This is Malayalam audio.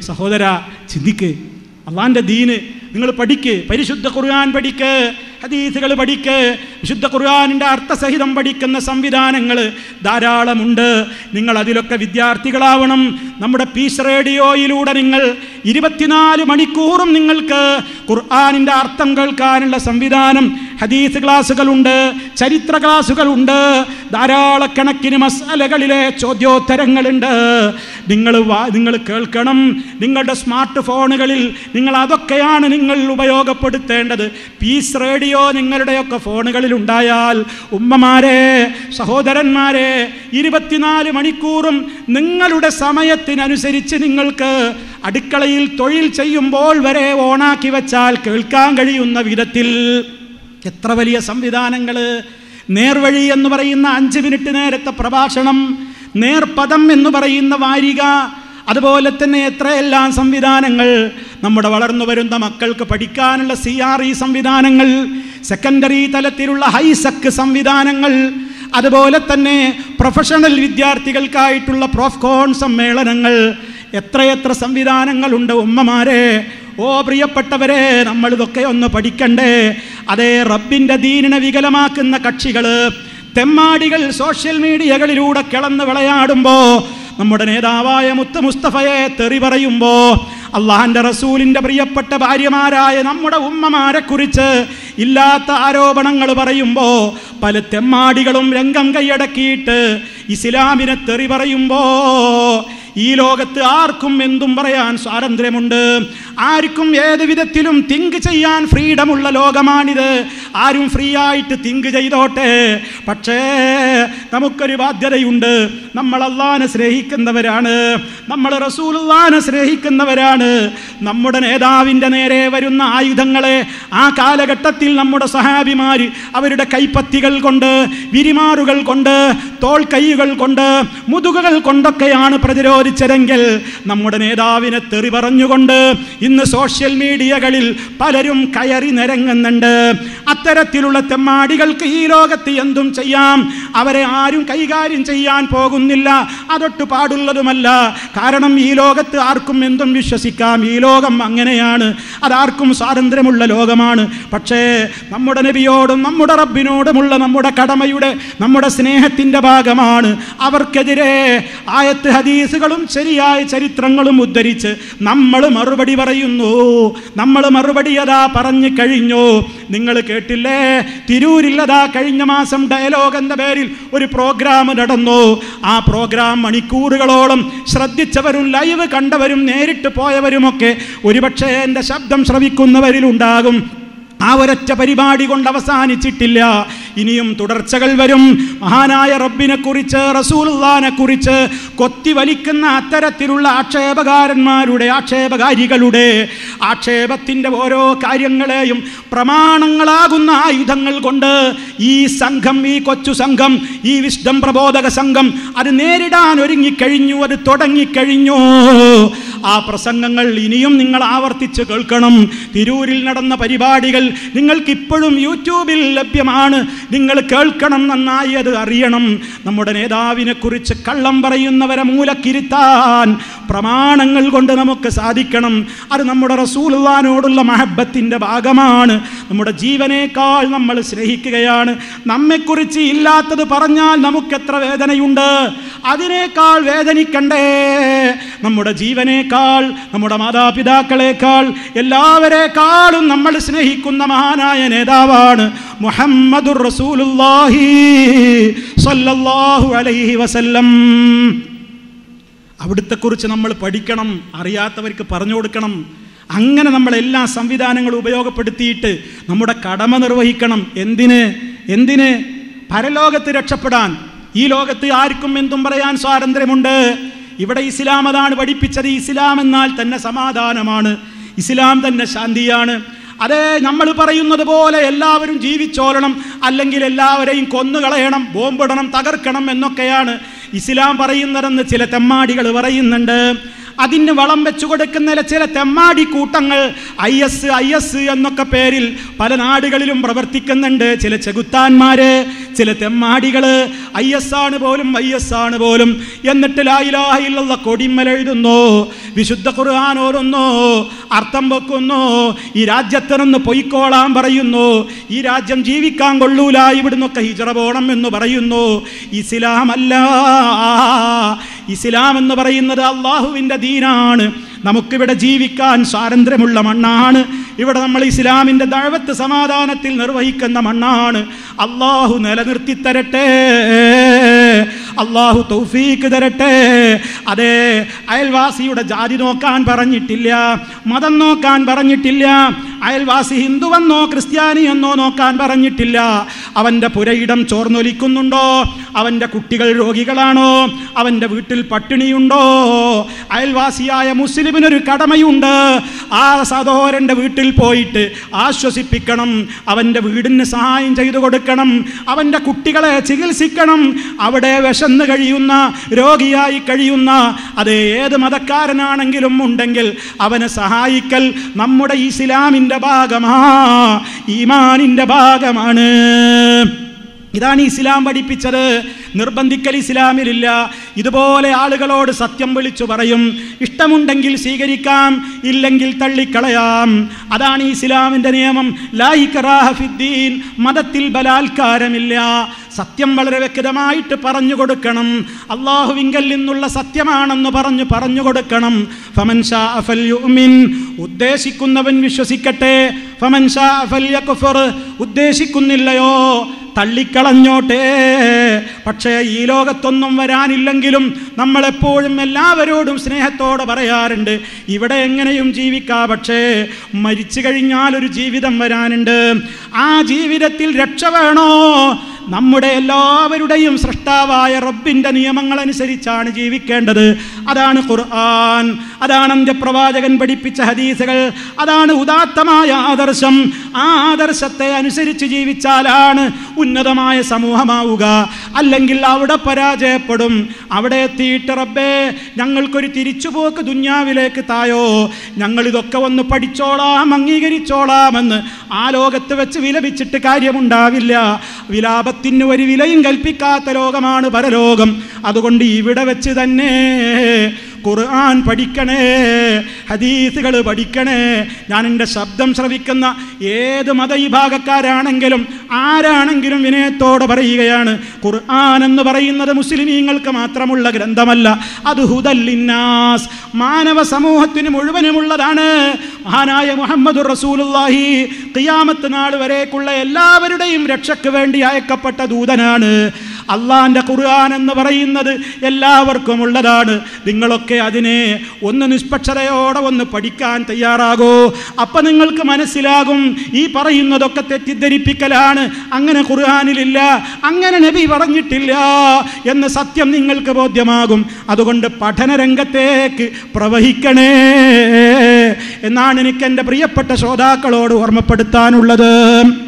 സഹോദര ചിന്തിക്ക് അള്ളാന്റെ ദീന് നിങ്ങൾ പഠിക്ക് പരിശുദ്ധ ഖുർആൻ പഠിക്ക് ഹദീസുകൾ പഠിക്ക് വിശുദ്ധ ഖുർആാനിൻ്റെ അർത്ഥസഹിതം പഠിക്കുന്ന സംവിധാനങ്ങൾ ധാരാളമുണ്ട് നിങ്ങൾ അതിലൊക്കെ വിദ്യാർത്ഥികളാവണം നമ്മുടെ പീസ് റേഡിയോയിലൂടെ നിങ്ങൾ ഇരുപത്തിനാല് മണിക്കൂറും നിങ്ങൾക്ക് ഖുർആാനിൻ്റെ അർത്ഥം കേൾക്കാനുള്ള സംവിധാനം ഹദീസ് ക്ലാസ്സുകളുണ്ട് ചരിത്ര ക്ലാസ്സുകളുണ്ട് ധാരാളക്കണക്കിന് മസാലകളിലെ ചോദ്യോത്തരങ്ങളുണ്ട് നിങ്ങൾ വാ നിങ്ങൾ കേൾക്കണം നിങ്ങളുടെ സ്മാർട്ട് ഫോണുകളിൽ നിങ്ങൾ അതൊക്കെയാണ് നിങ്ങൾ ഉപയോഗപ്പെടുത്തേണ്ടത് പീസ് റേഡിയോ നിങ്ങളുടെയൊക്കെ ഫോണുകളിൽ ഉണ്ടായാൽ ഉമ്മമാരെ സഹോദരന്മാരെ ഇരുപത്തിനാല് മണിക്കൂറും നിങ്ങളുടെ സമയത്തിനനുസരിച്ച് നിങ്ങൾക്ക് അടുക്കളയിൽ തൊഴിൽ ചെയ്യുമ്പോൾ വരെ ഓണാക്കി വെച്ചാൽ കേൾക്കാൻ കഴിയുന്ന വിധത്തിൽ എത്ര വലിയ സംവിധാനങ്ങൾ നേർവഴി എന്ന് പറയുന്ന അഞ്ച് മിനിറ്റ് നേരത്തെ പ്രഭാഷണം നേർപദം എന്ന് പറയുന്ന വാരിക അതുപോലെ തന്നെ എത്രയെല്ലാം സംവിധാനങ്ങൾ നമ്മുടെ വളർന്നു വരുന്ന മക്കൾക്ക് പഠിക്കാനുള്ള സി ആർ ഇ സംവിധാനങ്ങൾ സെക്കൻഡറി തലത്തിലുള്ള ഹൈസെക് സംവിധാനങ്ങൾ അതുപോലെ തന്നെ പ്രൊഫഷണൽ വിദ്യാർത്ഥികൾക്കായിട്ടുള്ള പ്രോഫ്കോൺ സമ്മേളനങ്ങൾ എത്രയെത്ര സംവിധാനങ്ങളുണ്ട് ഉമ്മമാരെ ഓ പ്രിയപ്പെട്ടവരെ നമ്മൾ ഇതൊക്കെ ഒന്ന് പഠിക്കണ്ടേ അതേ റബ്ബിൻ്റെ ദീനിനെ വികലമാക്കുന്ന കക്ഷികൾ തെമ്മാടികൾ സോഷ്യൽ മീഡിയകളിലൂടെ കിളന്ന് വിളയാടുമ്പോൾ നമ്മുടെ നേതാവായ മുത്ത് മുസ്തഫയെ തെറി പറയുമ്പോൾ അള്ളാഹാന്റെ റസൂലിന്റെ പ്രിയപ്പെട്ട ഭാര്യമാരായ നമ്മുടെ ഉമ്മമാരെ കുറിച്ച് ഇല്ലാത്ത ആരോപണങ്ങൾ പറയുമ്പോൾ പല തെമ്മാടികളും രംഗം കൈയടക്കിയിട്ട് ഇസ്ലാമിനെ തെറി പറയുമ്പോൾ ഈ ലോകത്ത് ആർക്കും എന്തും പറയാൻ സ്വാതന്ത്ര്യമുണ്ട് ആർക്കും ഏത് വിധത്തിലും തിങ്ക് ചെയ്യാൻ ഫ്രീഡമുള്ള ലോകമാണിത് ആരും ഫ്രീ ആയിട്ട് തിങ്ക് ചെയ്തോട്ടെ പക്ഷേ നമുക്കൊരു ബാധ്യതയുണ്ട് നമ്മൾ അള്ളാനെ സ്നേഹിക്കുന്നവരാണ് നമ്മൾ റസൂലുള്ളാനെ സ്നേഹിക്കുന്നവരാണ് നമ്മുടെ നേതാവിൻ്റെ നേരെ വരുന്ന ആയുധങ്ങളെ ആ കാലഘട്ടത്തിൽ നമ്മുടെ സഹാബിമാർ അവരുടെ കൈപ്പത്തികൾ കൊണ്ട് വിരിമാറുകൾ കൊണ്ട് തോൾ കൈകൾ കൊണ്ട് മുതുകുകൾ കൊണ്ടൊക്കെയാണ് പ്രതിരോധിച്ചതെങ്കിൽ നമ്മുടെ നേതാവിനെ തെറി പറഞ്ഞുകൊണ്ട് ഇന്ന് സോഷ്യൽ മീഡിയകളിൽ പലരും കയറി നിരങ്ങുന്നുണ്ട് അത്തരത്തിലുള്ള തെമ്മാടികൾക്ക് ഈ ലോകത്ത് എന്തും ചെയ്യാം അവരെ ആരും കൈകാര്യം ചെയ്യാൻ പോകുന്നില്ല അതൊട്ട് പാടുള്ളതുമല്ല കാരണം ഈ ലോകത്ത് ആർക്കും എന്തും വിശ്വസിക്കാം ഈ ലോകം അങ്ങനെയാണ് അതാർക്കും സ്വാതന്ത്ര്യമുള്ള ലോകമാണ് പക്ഷേ നമ്മുടെ നബിയോടും നമ്മുടെ റബ്ബിനോടുമുള്ള നമ്മുടെ കടമയുടെ നമ്മുടെ സ്നേഹത്തിൻ്റെ ഭാഗമാണ് അവർക്കെതിരെ ആയത്ത് ഹദീസുകളും ശരിയായ ചരിത്രങ്ങളും ഉദ്ധരിച്ച് നമ്മൾ മറുപടി പറയുന്നു നമ്മൾ മറുപടി അതാ പറഞ്ഞു കഴിഞ്ഞു നിങ്ങൾ കേട്ടില്ലേ തിരൂരില്ലതാ കഴിഞ്ഞ മാസം ഡയലോഗ് എന്ന പേരിൽ ഒരു പ്രോഗ്രാം നടന്നു ആ പ്രോഗ്രാം മണിക്കൂറുകളോളം ശ്രദ്ധിച്ചവരും ലൈവ് കണ്ടവരും നേരിട്ട് പോയവരുമൊക്കെ ഒരുപക്ഷെ എൻ്റെ ശബ്ദം ശ്രവിക്കുന്നവരിലുണ്ടാകും ആ ഒരൊറ്റ പരിപാടി കൊണ്ട് അവസാനിച്ചിട്ടില്ല ഇനിയും തുടർച്ചകൾ വരും മഹാനായ റബ്ബിനെ കുറിച്ച് റസൂലുള്ളാനെ കുറിച്ച് കൊത്തി വലിക്കുന്ന അത്തരത്തിലുള്ള ആക്ഷേപകാരന്മാരുടെ ആക്ഷേപകാരികളുടെ ആക്ഷേപത്തിൻ്റെ ഓരോ കാര്യങ്ങളെയും പ്രമാണങ്ങളാകുന്ന ആയുധങ്ങൾ കൊണ്ട് ഈ സംഘം ഈ കൊച്ചു സംഘം ഈ വിശുദ്ധം പ്രബോധക സംഘം അത് നേരിടാൻ ഒരുങ്ങിക്കഴിഞ്ഞു അത് തുടങ്ങിക്കഴിഞ്ഞു ആ പ്രസംഗങ്ങൾ ഇനിയും നിങ്ങൾ ആവർത്തിച്ച് കേൾക്കണം തിരൂരിൽ നടന്ന പരിപാടികൾ നിങ്ങൾക്ക് ഇപ്പോഴും യൂട്യൂബിൽ ലഭ്യമാണ് നിങ്ങൾ കേൾക്കണം നന്നായി അത് അറിയണം നമ്മുടെ നേതാവിനെ കുറിച്ച് കള്ളം പറയുന്നവരെ മൂലക്കിരുത്താൻ പ്രമാണങ്ങൾ കൊണ്ട് നമുക്ക് സാധിക്കണം അത് നമ്മുടെ റസൂലുള്ളാനോടുള്ള മഹബത്തിൻ്റെ ഭാഗമാണ് നമ്മുടെ ജീവനേക്കാൾ നമ്മൾ സ്നേഹിക്കുകയാണ് നമ്മെക്കുറിച്ച് ഇല്ലാത്തത് പറഞ്ഞാൽ നമുക്കെത്ര വേദനയുണ്ട് അതിനേക്കാൾ വേദനിക്കണ്ടേ നമ്മുടെ ജീവനേക്കാൾ നമ്മുടെ മാതാപിതാക്കളെക്കാൾ എല്ലാവരെക്കാളും നമ്മൾ സ്നേഹിക്കുന്ന മഹാനായ നേതാവാണ് മുഹമ്മദുർ റസൂലുള്ളാഹി സ്വല്ലല്ലാഹു അലൈഹി വസല്ലം അവിടുത്തെക്കുറിച്ച് നമ്മൾ പഠിക്കണം അറിയാത്തവർക്ക് പറഞ്ഞു കൊടുക്കണം അങ്ങനെ നമ്മൾ എല്ലാ സംവിധാനങ്ങളും ഉപയോഗപ്പെടുത്തിയിട്ട് നമ്മുടെ കടമ നിർവഹിക്കണം എന്തിന് എന്തിന് പരലോകത്ത് രക്ഷപ്പെടാൻ ഈ ലോകത്ത് ആർക്കും എന്തും പറയാൻ സ്വാതന്ത്ര്യമുണ്ട് ഇവിടെ ഇസ്ലാം അതാണ് പഠിപ്പിച്ചത് ഇസ്ലാം എന്നാൽ തന്നെ സമാധാനമാണ് ഇസ്ലാം തന്നെ ശാന്തിയാണ് അതെ നമ്മൾ പറയുന്നത് പോലെ എല്ലാവരും ജീവിച്ചോളണം അല്ലെങ്കിൽ എല്ലാവരെയും കൊന്നുകളയണം ബോംബിടണം തകർക്കണം എന്നൊക്കെയാണ് ഇസ്ലാം പറയുന്നതെന്ന് ചില തെമ്മാടികൾ പറയുന്നുണ്ട് അതിന് വളം വെച്ചു കൊടുക്കുന്ന ചില തെമ്മാടി കൂട്ടങ്ങൾ ഐ എസ് ഐ എസ് എന്നൊക്കെ പേരിൽ പല നാടുകളിലും പ്രവർത്തിക്കുന്നുണ്ട് ചില ചെകുത്താന്മാര് ചില തെമ്മാടികള് ഐ എസ് ആണ് പോലും ഐ എസ് ആണ് പോലും എന്നിട്ട് ലായിലാഹിലുള്ള കൊടിമല എഴുതുന്നു വിശുദ്ധ ഖുർആൻ ഓരുന്നു അർത്ഥം വെക്കുന്നു ഈ രാജ്യത്തിനൊന്ന് പൊയ്ക്കോളാൻ പറയുന്നു ഈ രാജ്യം ജീവിക്കാൻ കൊള്ളൂല ഇവിടുന്നൊക്കെ ഹിജറ പോണം എന്ന് പറയുന്നു ഇസ്ലാം അല്ല ഇസ്ലാം എന്ന് പറയുന്നത് അള്ളാഹുവിൻ്റെ ദീനാണ് നമുക്കിവിടെ ജീവിക്കാൻ സ്വാതന്ത്ര്യമുള്ള മണ്ണാണ് ഇവിടെ നമ്മൾ ഇസ്ലാമിൻ്റെ ദഴവത്ത് സമാധാനത്തിൽ നിർവഹിക്കുന്ന മണ്ണാണ് അള്ളാഹു നിലനിർത്തി തരട്ടെ അള്ളാഹു തൗഫീക്ക് തരട്ടെ അതെ അയൽവാസിയുടെ ജാതി നോക്കാൻ പറഞ്ഞിട്ടില്ല മതം നോക്കാൻ പറഞ്ഞിട്ടില്ല അയൽവാസി ഹിന്ദുവെന്നോ ക്രിസ്ത്യാനിയെന്നോ നോക്കാൻ പറഞ്ഞിട്ടില്ല അവൻ്റെ പുരയിടം ചോർന്നൊലിക്കുന്നുണ്ടോ അവൻ്റെ കുട്ടികൾ രോഗികളാണോ അവൻ്റെ വീട്ടിൽ പട്ടിണിയുണ്ടോ അയൽവാസിയായ മുസ്ലിമിനൊരു കടമയുണ്ട് ആ സഹോദരൻ്റെ വീട്ടിൽ പോയിട്ട് ആശ്വസിപ്പിക്കണം അവൻ്റെ വീടിന് സഹായം ചെയ്തു കൊടുക്കണം അവൻ്റെ കുട്ടികളെ ചികിത്സിക്കണം അവിടെ വിശന്ന് കഴിയുന്ന രോഗിയായി കഴിയുന്ന അത് ഏത് മതക്കാരനാണെങ്കിലും ഉണ്ടെങ്കിൽ അവനെ സഹായിക്കൽ നമ്മുടെ ഇസ്ലാമിൻ്റെ ഭാഗമാ ഈമാനിൻ്റെ ഭാഗമാണ് ഇതാണ് ഇസ്ലാം പഠിപ്പിച്ചത് നിർബന്ധിക്കൽ ഇസ്ലാമിലില്ല ഇതുപോലെ ആളുകളോട് സത്യം വിളിച്ചു പറയും ഇഷ്ടമുണ്ടെങ്കിൽ സ്വീകരിക്കാം ഇല്ലെങ്കിൽ തള്ളിക്കളയാം അതാണ് ഇസ്ലാമിൻ്റെ നിയമം ലായിക്കറാഹഫിദ്ദീൻ മതത്തിൽ ബലാത്കാരമില്ല സത്യം വളരെ വ്യക്തമായിട്ട് പറഞ്ഞു കൊടുക്കണം അള്ളാഹുവിങ്കൽ നിന്നുള്ള സത്യമാണെന്ന് പറഞ്ഞു പറഞ്ഞു കൊടുക്കണം ഫമൻ ഷാ അഫൽ യുമിൻ ഉദ്ദേശിക്കുന്നവൻ വിശ്വസിക്കട്ടെ ഫമൻ ഷാ അഫൽ യക്ഫർ ഉദ്ദേശിക്കുന്നില്ലയോ തള്ളിക്കളഞ്ഞോട്ടെ പക്ഷേ ഈ ലോകത്തൊന്നും വരാനില്ലെങ്കിലും നമ്മളെപ്പോഴും എല്ലാവരോടും സ്നേഹത്തോടെ പറയാറുണ്ട് ഇവിടെ എങ്ങനെയും ജീവിക്കാം പക്ഷേ മരിച്ചു കഴിഞ്ഞാൽ ഒരു ജീവിതം വരാനുണ്ട് ആ ജീവിതത്തിൽ രക്ഷ വേണോ നമ്മുടെ എല്ലാവരുടെയും സൃഷ്ടാവായ റബ്ബിൻ്റെ നിയമങ്ങൾ അനുസരിച്ചാണ് ജീവിക്കേണ്ടത് അതാണ് ഖുർആൻ അതാണ് അന്ത്യപ്രവാചകൻ പഠിപ്പിച്ച ഹദീസുകൾ അതാണ് ഉദാത്തമായ ആദർശം ആ ആദർശത്തെ അനുസരിച്ച് ജീവിച്ചാലാണ് ഉന്നതമായ സമൂഹമാവുക അല്ലെങ്കിൽ അവിടെ പരാജയപ്പെടും അവിടെ എത്തിയിട്ട് റബ്ബേ ഞങ്ങൾക്കൊരു തിരിച്ചുപോക്ക് ദുന്യാവിലേക്ക് തായോ ഞങ്ങൾ ഇതൊക്കെ ഒന്ന് പഠിച്ചോളാം അംഗീകരിച്ചോളാമെന്ന് ആ ലോകത്ത് വെച്ച് വിലപിച്ചിട്ട് കാര്യമുണ്ടാവില്ല വിലാപ പാപത്തിന് ഒരു വിലയും കൽപ്പിക്കാത്ത ലോകമാണ് പരലോകം അതുകൊണ്ട് ഇവിടെ വെച്ച് തന്നെ ഖുർആൻ പഠിക്കണേ ഹദീസുകൾ പഠിക്കണേ ഞാൻ എൻ്റെ ശബ്ദം ശ്രവിക്കുന്ന ഏത് മതവിഭാഗക്കാരാണെങ്കിലും ആരാണെങ്കിലും വിനയത്തോടെ പറയുകയാണ് ഖുർആൻ എന്ന് പറയുന്നത് മുസ്ലിമീങ്ങൾക്ക് മാത്രമുള്ള ഗ്രന്ഥമല്ല അത് ഹുദല്ലിന്നാസ് മാനവ സമൂഹത്തിന് മുഴുവനുമുള്ളതാണ് മഹാനായ മുഹമ്മദ് റസൂലുല്ലാഹി ഖിയാമത്ത് നാൾ വരേക്കുള്ള എല്ലാവരുടെയും രക്ഷയ്ക്ക് വേണ്ടി അയക്കപ്പെട്ട ദൂതനാണ് അള്ളാന്റെ ഖുർആൻ എന്ന് പറയുന്നത് എല്ലാവർക്കും ഉള്ളതാണ് നിങ്ങളൊക്കെ അതിനെ ഒന്ന് നിഷ്പക്ഷതയോടെ ഒന്ന് പഠിക്കാൻ തയ്യാറാകൂ അപ്പം നിങ്ങൾക്ക് മനസ്സിലാകും ഈ പറയുന്നതൊക്കെ തെറ്റിദ്ധരിപ്പിക്കലാണ് അങ്ങനെ ഖുർആാനിലില്ല അങ്ങനെ നബി പറഞ്ഞിട്ടില്ല എന്ന സത്യം നിങ്ങൾക്ക് ബോധ്യമാകും അതുകൊണ്ട് പഠനരംഗത്തേക്ക് പ്രവഹിക്കണേ എന്നാണ് എനിക്ക് എൻ്റെ പ്രിയപ്പെട്ട ശ്രോതാക്കളോട് ഓർമ്മപ്പെടുത്താനുള്ളത്